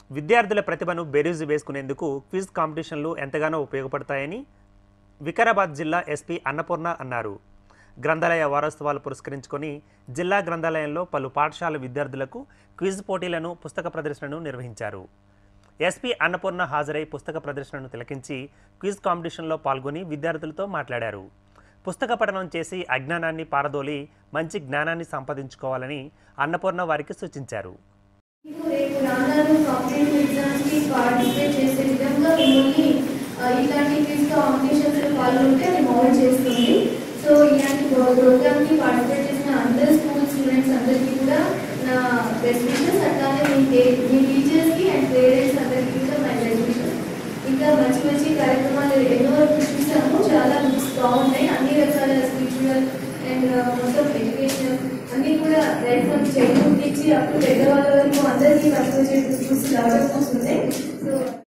విద్యార్థుల ప్రతిభను బెరీజు వేసుకునేందుకు క్విజ్ కాంపిటీషన్లు ఎంతగానో ఉపయోగపడతాయని వికారాబాద్ జిల్లా ఎస్పీ అన్నపూర్ణ అన్నారు గ్రంథాలయ వారోత్సవాలు పురస్కరించుకొని జిల్లా గ్రంథాలయంలో పలు పాఠశాల విద్యార్థులకు క్విజ్ పోటీలను పుస్తక ప్రదర్శనను నిర్వహించారు ఎస్పీ అన్నపూర్ణ హాజరై పుస్తక ప్రదర్శనను తిలకించి క్విజ్ కాంపిటీషన్లో పాల్గొని విద్యార్థులతో మాట్లాడారు పుస్తక పఠనం చేసి అజ్ఞానాన్ని పారదోలి మంచి జ్ఞానాన్ని సంపాదించుకోవాలని అన్నపూర్ణ వారికి సూచించారు మీకు రేపు రానున్న కాంపిటేటివ్ ఎగ్జామ్స్ కి పార్టిసిపేట్ చేసే విధంగా మిమ్మల్ని ఆ, ఇలాంటి క్విజ్ కాంపిటీషన్స్ లో పాల్గొంటే అది మౌల్డ్ చేస్తుంది సో ఇలాంటి ప్రోగ్రామ్ కి పార్టిసిపేట్ చేసిన అందరు స్కూల్ స్టూడెంట్స్ అందరికీ కూడా నా బెస్ట్ విషెస్ అట్లానే మీ టే- మీ టీచర్స్ కి అండ్ పేరెంట్స్ అందరికీ కూడా మై బెస్ట్ విషెస్ ఇంకా మంచి మంచి కార్యక్రమాలు ఎన్నో చూసాము చాలా బుక్స్ బాగున్నాయి అన్ని రకాల స్పిరిచువల్ అండ్ మొత్తం ఎడ్యుకేషన్ అన్ని కూడా రైట్ ఫ్రమ్ చైల్డ్హుడ్ నుంచి అప్పుడు పెద్దవాళ్ళ వరకు అందరికీ తక్కువ చూసి లాగా చూస్తున్నాయి సో